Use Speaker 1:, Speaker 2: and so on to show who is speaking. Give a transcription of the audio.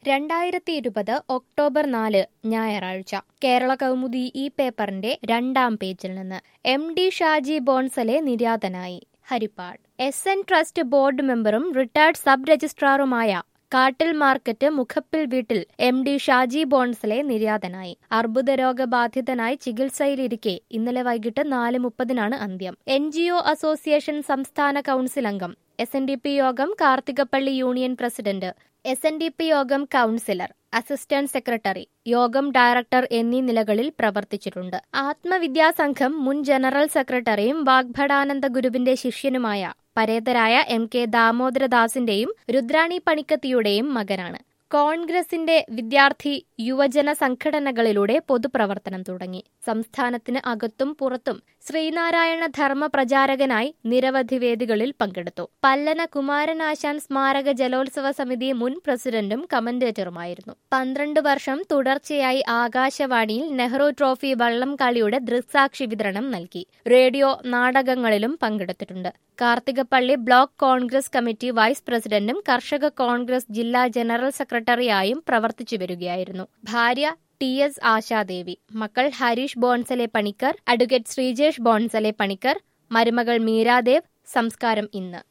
Speaker 1: രണ്ടായിരത്തി ഇരുപത് ഒക്ടോബർ നാല് ഞായറാഴ്ച കേരള കൗമുദി ഈ പേപ്പറിന്റെ രണ്ടാം പേജിൽ നിന്ന് എം ഡി ഷാജി ബോൺസലെ നിര്യാതനായി Harippad S N trust board മെമ്പറും റിട്ടയർഡ് സബ് രജിസ്ട്രാറുമായ കാട്ടിൽ മാർക്കറ്റ് മുഖപ്പിൽ വീട്ടിൽ എം ഡി ഷാജി ബോൺസലെ നിര്യാതനായി അർബുദ രോഗബാധിതനായി ചികിത്സയിലിരിക്കെ ഇന്നലെ വൈകിട്ട് നാല് മുപ്പതിനാണ് അന്ത്യം എൻ ജി ഒ അസോസിയേഷൻ സംസ്ഥാന കൌൺസിൽ അംഗം എസ് എൻ ഡി പി യോഗം Karthikappally union president S N D P യോഗം കൌൺസിലർ അസിസ്റ്റന്റ് സെക്രട്ടറി യോഗം ഡയറക്ടർ എന്നീ നിലകളിൽ പ്രവർത്തിച്ചിട്ടുണ്ട് ആത്മവിദ്യാസംഘം മുൻ ജനറൽ സെക്രട്ടറിയും വാഗ്ഭടാനന്ദ ഗുരുവിന്റെ ശിഷ്യനുമായ പരേതരായ എം കെ ദാമോദരദാസിന്റെയും രുദ്രാണി പണിക്കത്തിയുടെയും മകനാണ് കോൺഗ്രസിന്റെ വിദ്യാർത്ഥി യുവജന സംഘടനകളിലൂടെ പൊതുപ്രവർത്തനം തുടങ്ങി സംസ്ഥാനത്തിന് അകത്തും പുറത്തും ശ്രീനാരായണ ധർമ്മ പ്രചാരകനായി നിരവധി വേദികളിൽ പങ്കെടുത്തു പല്ലന കുമാരനാശാൻ സ്മാരക ജലോത്സവ സമിതി മുൻ പ്രസിഡന്റും കമന്റേറ്ററുമായിരുന്നു പന്ത്രണ്ട് വർഷം തുടർച്ചയായി ആകാശവാണിയിൽ നെഹ്റു ട്രോഫി വള്ളം കളിയുടെ ദൃക്സാക്ഷി വിതരണം നൽകി റേഡിയോ നാടകങ്ങളിലും പങ്കെടുത്തിട്ടുണ്ട് Karthikappally block Congress committee vice പ്രസിഡന്റും കർഷക കോൺഗ്രസ് ജില്ലാ ജനറൽ സെക്രട്ടറിയായും പ്രവർത്തിച്ചു വരികയായിരുന്നു ഭാര്യ ടി എസ് ആശാദേവി മക്കൾ ഹരീഷ് ബോൺസലെ പണിക്കർ അഡ്വക്കേറ്റ് ശ്രീജേഷ് ബോൺസലെ പണിക്കർ മരുമകൾ മീരാദേവ് സംസ്കാരം ഇന്ന്